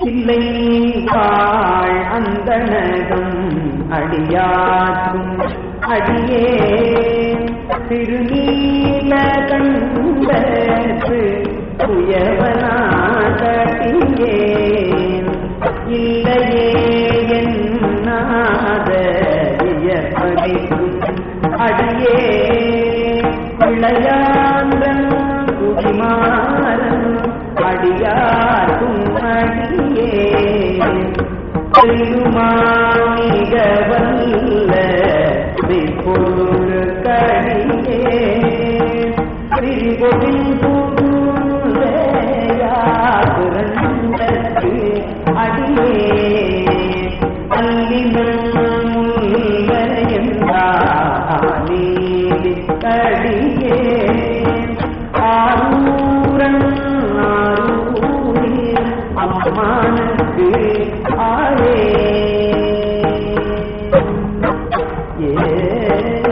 இல்லை வாழ் அந்தணகம் அடியாற்றும் அடியே திருநீல கண்டத்து உயவனாகட்டியே இல்லையே என்னாத வியப்பதிக்கும் அடியே விளையாந்தன் குடிமாறன் அடியாற்றும் அடியே பெருமானிக வல்ல விப்பொரு கடியே திரிபொடில் புறந்தற்கு அடியே அல்லிமல்லையந்தாலீதி கடியே ஆரூரன் ஆரூரில் அம்மானுக்கு ஆரே ஏ